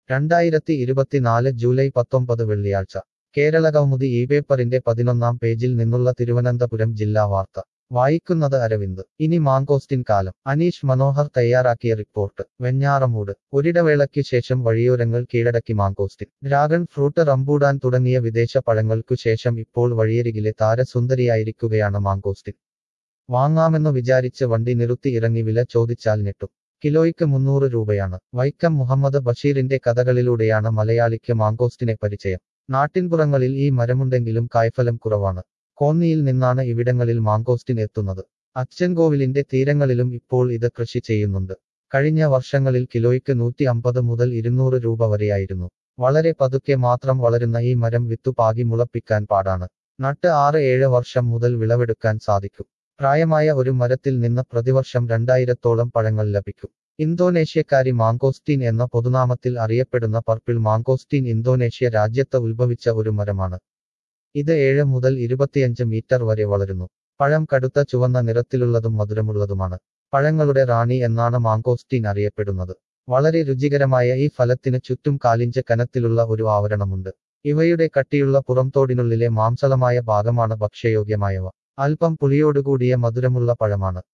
രണ്ടായിരത്തി ഇരുപത്തിനാല് ജൂലൈ പത്തൊമ്പത് വെള്ളിയാഴ്ച കേരളകൗമുദി ഈ പേപ്പറിന്റെ പതിനൊന്നാം പേജിൽ നിന്നുള്ള തിരുവനന്തപുരം ജില്ലാ വാർത്ത വായിക്കുന്നത് അരവിന്ദ് ഇനി മാങ്കോസ്റ്റിൻ കാലം അനീഷ് മനോഹർ തയ്യാറാക്കിയ റിപ്പോർട്ട് വെഞ്ഞാറമൂട് ഒരിടവേളയ്ക്കു ശേഷം വഴിയോരങ്ങൾ കീഴടക്കി മാങ്കോസ്റ്റിൻ ഡ്രാഗൺ ഫ്രൂട്ട് റംബൂടാൻ തുടങ്ങിയ വിദേശ പഴങ്ങൾക്കു ശേഷം ഇപ്പോൾ വഴിയരികിലെ താരസുന്ദരിയായിരിക്കുകയാണ് മാങ്കോസ്റ്റിൻ വാങ്ങാമെന്നു വിചാരിച്ച് വണ്ടി നിർത്തി ഇറങ്ങി വില ചോദിച്ചാൽ ഞെട്ടും കിലോയ്ക്ക് മുന്നൂറ് രൂപയാണ് വൈക്കം മുഹമ്മദ് ബഷീറിന്റെ കഥകളിലൂടെയാണ് മലയാളിക്ക് മാങ്കോസ്റ്റിനെ പരിചയം നാട്ടിൻപുറങ്ങളിൽ ഈ മരമുണ്ടെങ്കിലും കായ്ഫലം കുറവാണ് കോന്നിയിൽ നിന്നാണ് ഇവിടങ്ങളിൽ മാങ്കോസ്റ്റിൻ എത്തുന്നത് അച്ചൻകോവിലിന്റെ തീരങ്ങളിലും ഇപ്പോൾ ഇത് കൃഷി ചെയ്യുന്നുണ്ട് കഴിഞ്ഞ വർഷങ്ങളിൽ കിലോയ്ക്ക് നൂറ്റി അമ്പത് മുതൽ ഇരുന്നൂറ് രൂപ വരെയായിരുന്നു വളരെ പതുക്കെ മാത്രം വളരുന്ന ഈ മരം വിത്തു പാകി മുളപ്പിക്കാൻ പാടാണ് നട്ട് ആറ് ഏഴ് വർഷം മുതൽ വിളവെടുക്കാൻ സാധിക്കും പ്രായമായ ഒരു മരത്തിൽ നിന്ന് പ്രതിവർഷം രണ്ടായിരത്തോളം പഴങ്ങൾ ലഭിക്കും ഇന്തോനേഷ്യക്കാരി മാങ്കോസ്റ്റീൻ എന്ന പൊതുനാമത്തിൽ അറിയപ്പെടുന്ന പർപ്പിൾ മാങ്കോസ്റ്റീൻ ഇന്തോനേഷ്യ രാജ്യത്ത് ഉത്ഭവിച്ച ഒരു മരമാണ് ഇത് ഏഴ് മുതൽ ഇരുപത്തിയഞ്ച് മീറ്റർ വരെ വളരുന്നു പഴം കടുത്ത ചുവന്ന നിറത്തിലുള്ളതും മധുരമുള്ളതുമാണ് പഴങ്ങളുടെ റാണി എന്നാണ് മാങ്കോസ്റ്റീൻ അറിയപ്പെടുന്നത് വളരെ രുചികരമായ ഈ ഫലത്തിന് ചുറ്റും കാലിഞ്ച് കനത്തിലുള്ള ഒരു ആവരണമുണ്ട് ഇവയുടെ കട്ടിയുള്ള പുറംതോടിനുള്ളിലെ മാംസളമായ ഭാഗമാണ് ഭക്ഷ്യയോഗ്യമായവ അല്പം പുളിയോടുകൂടിയ മധുരമുള്ള പഴമാണ്